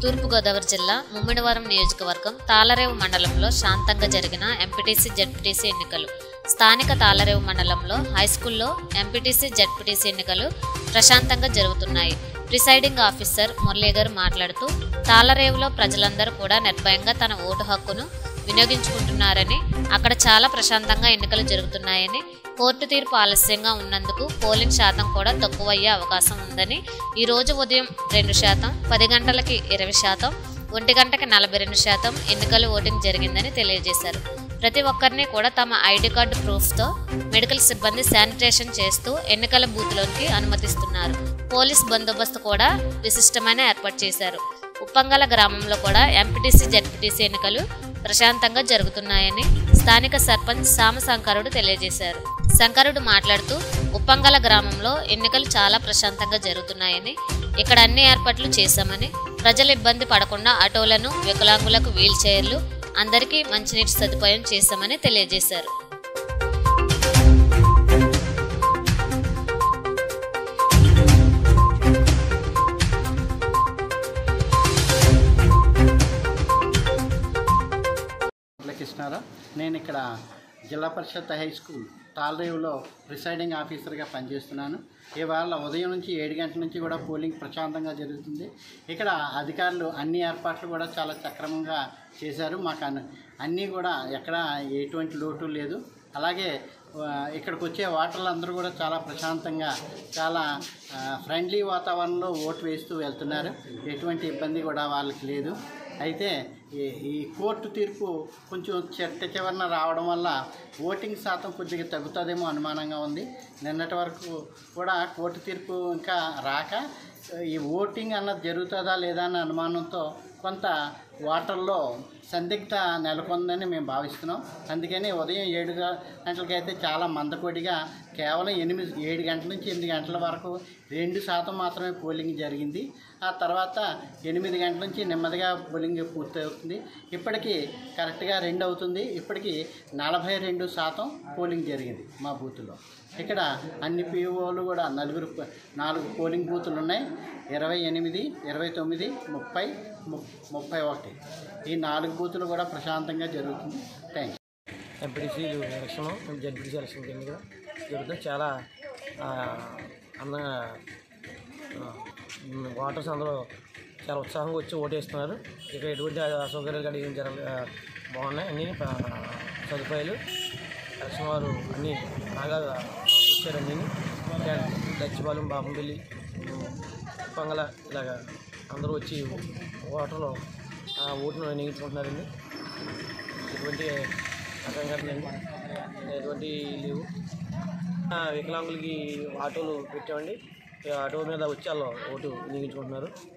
తూర్పుగోదావరి జిల్లా ముమ్మిడివరం నియోజకవర్గం తాళరేవు మండలంలో శాంతంగా జరిగిన ఎంపీటీసీ జడ్పీటీసీ ఎన్నికలు స్థానిక తాళరేవు మండలంలో హైస్కూల్లో ఎంపీటీసీ జడ్పీటీసీ ఎన్నికలు ప్రశాంతంగా జరుగుతున్నాయి ప్రిసైడింగ్ ఆఫీసర్ మురళీధర్ మాట్లాడుతూ తాళరేవులో ప్రజలందరూ కూడా నిర్భయంగా తన ఓటు హక్కును వినియోగించుకుంటున్నారని అక్కడ చాలా ప్రశాంతంగా ఎన్నికలు జరుగుతున్నాయని కోర్టు తీర్పు ఆలస్యంగా ఉన్నందుకు పోలింగ్ శాతం కూడా తక్కువయ్యే అవకాశం ఉందని ఈ రోజు ఉదయం రెండు శాతం పది గంటలకి ఇరవై శాతం ఒంటి గంటకి నలభై రెండు శాతం ఎన్నికల ఓటింగ్ జరిగిందని తెలియజేశారు ప్రతి ఒక్కరిని కూడా తమ ఐడి కార్డు ప్రూఫ్తో మెడికల్ సిబ్బంది శానిటేషన్ చేస్తూ ఎన్నికల బూత్లోకి అనుమతిస్తున్నారు పోలీస్ బందోబస్తు కూడా విశిష్టమైన ఏర్పాటు చేశారు ఉప్పంగల గ్రామంలో కూడా ఎంపీటీసీ జడ్పీటీసీ ఎన్నికలు ప్రశాంతంగా జరుగుతున్నాయని స్థానిక సర్పంచ్ సామశంకరుడు తెలియజేశారు శంకరుడు మాట్లాడుతూ ఉప్పంగల గ్రామంలో ఎన్నికలు చాలా ప్రశాంతంగా జరుగుతున్నాయని ఇక్కడ అన్ని ఏర్పాట్లు చేశామని ప్రజలు ఇబ్బంది పడకుండా ఆటోలను వికలాంగులకు వీల్ చైర్లు అందరికీ మంచినీటి సదుపాయం చేశామని తెలియజేశారు కృష్ణారావు నేను ఇక్కడ జిల్లా పరిషత్ హై స్కూల్ తాల్రేవులో ప్రిసైడింగ్ ఆఫీసర్గా పనిచేస్తున్నాను ఇవాళ ఉదయం నుంచి ఏడు గంటల నుంచి కూడా పోలింగ్ ప్రశాంతంగా జరుగుతుంది ఇక్కడ అధికారులు అన్ని ఏర్పాట్లు కూడా చాలా సక్రమంగా చేశారు మాకు అన్ని అన్నీ కూడా ఎక్కడ ఎటువంటి లోటు లేదు అలాగే ఆ, ఇక్కడికి వచ్చే ఓటర్లు అందరూ కూడా చాలా ప్రశాంతంగా చాలా ఆ, ఫ్రెండ్లీ వాతావరణంలో ఓటు వేస్తూ వెళ్తున్నారు ఎటువంటి ఇబ్బంది కూడా వాళ్ళకి లేదు అయితే ఈ ఈ కోర్టు తీర్పు కొంచెం చెట్ట చివరన రావడం వల్ల ఓటింగ్ శాతం కొద్దిగా తగ్గుతుందేమో అనుమానంగా ఉంది నిన్నటి వరకు కూడా కోర్టు తీర్పు ఇంకా రాక ఈ ఓటింగ్ అన్నది జరుగుతుందా లేదా అన్న అనుమానంతో కొంత ఓటర్లో సందిగ్ధ నెలకొందని మేము భావిస్తున్నాం అందుకని ఉదయం ఏడు గ- గంటలకైతే చాలా మందకొడిగా కేవలం ఎనిమిది ఏడు గంటల నుంచి ఎనిమిది గంటల వరకు రెండు శాతం మాత్రమే పోలింగ్ జరిగింది ఆ తర్వాత ఎనిమిది గంటల నుంచి నెమ్మదిగా పోలింగ్ పూర్తవుతుంది ఇప్పటికీ కరెక్ట్గా రెండు అవుతుంది ఇప్పటికీ నలభై రెండు శాతం పోలింగ్ జరిగింది మా బూత్లో ఇక్కడ అన్ని పిఓలు కూడా నలుగురు ప- నాలుగు పోలింగ్ బూతులు ఉన్నాయి ఇరవై ఎనిమిది ఇరవై తొమ్మిది ముప్పై ము- ముప్పై ఒకటి ఈ నాలుగు బూతులు కూడా ప్రశాంతంగా జరుగుతుంది thanks MPTC election ZPTC election కింద కూడా జరుగుతుంది చాలా ఆ, అందంగా ఆ, ఓటర్స్ అందరూ చాలా ఉత్సాహంగా వచ్చి ఓటేస్తున్నారు ఇక్కడ ఎటువంటి అసౌకర్యాలు కానీ ఏం జరగ ఆ, బాగున్నాయి అన్ని ఆ, సదుపాయాలు ఎలక్షన్ వారు అన్నీ బాగా ఇచ్చారు అన్నీ దచ్చిపాలెం బాపంపల్లి పొంగల ఇలాగా అందరూ వచ్చి ఓటర్లు ఆ ఓటును వినియోగించుకుంటున్నారండి ఎటువంటి అసంఘటనలు ఎటువంటి లేవు ఆ, వికలాంగులకి ఆటోలు పెట్టామండి ఈ ఆటో మీద వచ్చి వాళ్ళు ఓటు వినియోగించుకుంటున్నారు